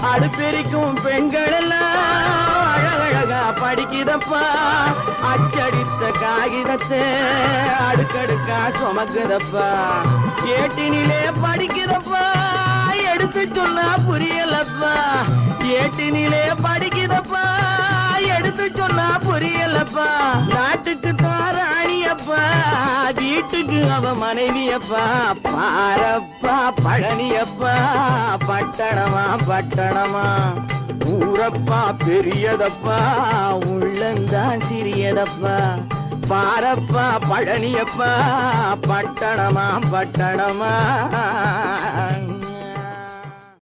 அடுப்பெரிக்கும் பெண்கள் எல்லாம் அழகழகா படிக்குதப்பா அச்சடித்த காகிதத்தை அடுக்கடுக்கா சுமக்குதப்பா ஏட்டினிலே படிக்குதப்பா எடுத்து சொன்னா புரியலப்பா ஏட்டினிலே படிக்குதப்பா எடுத்து சொன்னா புரியலப்பா நாட்டுக்கு தாராணியப்பா வீட்டுக்கு அவ மனைவியப்பா பாரப்பா பழனியப்பா பட்டணமா பட்டணமா ஊரப்பா பெரியதப்பா உள்ளந்தான் சிறியதப்பா பாரப்பா பழனியப்பா பட்டணமா பட்டணமா